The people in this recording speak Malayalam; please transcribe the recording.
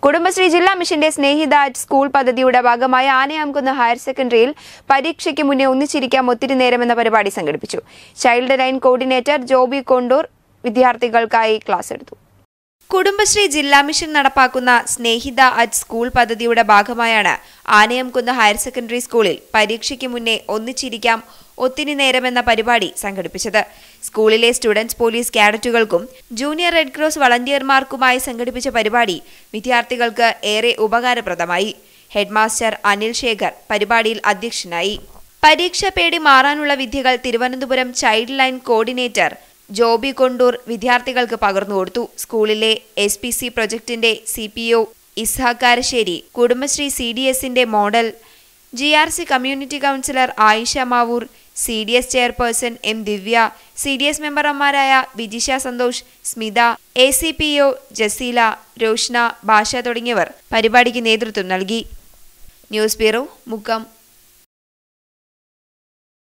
കുടുംബശ്രീ ജില്ലാ മിഷന്റെ സ്നേഹിത അറ്റ് സ്കൂൾ പദ്ധതിയുടെ ഭാഗമായി ആനയാംകുന്ന് ഹയർ സെക്കൻഡറിയിൽ പരീക്ഷയ്ക്ക് മുന്നേ ഒന്നിച്ചിരിക്കാം ഒത്തിരി നേരം എന്ന പരിപാടി സംഘടിപ്പിച്ചു child line coordinator Joby Kondoor വിദ്യാർത്ഥികൾക്കായി ക്ലാസ് എടുത്തു കുടുംബശ്രീ ജില്ലാ മിഷൻ നടപ്പാക്കുന്ന സ്നേഹിത അറ്റ് സ്കൂൾ പദ്ധതിയുടെ ഭാഗമായാണ് ആനയംകുന്ന് ഹയർ സെക്കൻഡറി സ്കൂളിൽ പരീക്ഷയ്ക്ക് മുന്നേ ഒന്നിച്ചിരിക്കാം ഒത്തിരി നേരം എന്ന പരിപാടി സംഘടിപ്പിച്ചത് സ്കൂളിലെ സ്റ്റുഡൻസ് പോലീസ് കാഡറ്റുകൾക്കും ജൂനിയർ റെഡ് ക്രോസ് വളണ്ടിയർമാർക്കുമായി സംഘടിപ്പിച്ച പരിപാടി വിദ്യാർത്ഥികൾക്ക് ഏറെ ഉപകാരപ്രദമായി ഹെഡ്മാസ്റ്റർ അനിൽ ശേഖർ പരിപാടിയിൽ അധ്യക്ഷനായി പരീക്ഷ പേടി മാറാനുള്ള വിദ്യകൾ Thiruvananthapuram child line coordinator Joby Kondoor വിദ്യാർത്ഥികൾക്ക് പകർന്നുകൊടുത്തു സ്കൂളിലെ എസ് പി സി പ്രൊജക്ടിന്റെ C P O Ishaq Karassery Kudumbashree C D എസിന്റെ model G R C community councillor Ayisha Mavoor C D S chairperson M Divya C D S മെമ്പർമാരായ Vijisha Santhosh Smitha A C P O Jaseela Roshna ഭാഷ തുടങ്ങിയവർ പരിപാടിക്ക് നേതൃത്വം നൽകി ന്യൂസ് ബ്യൂറോ മുക്കം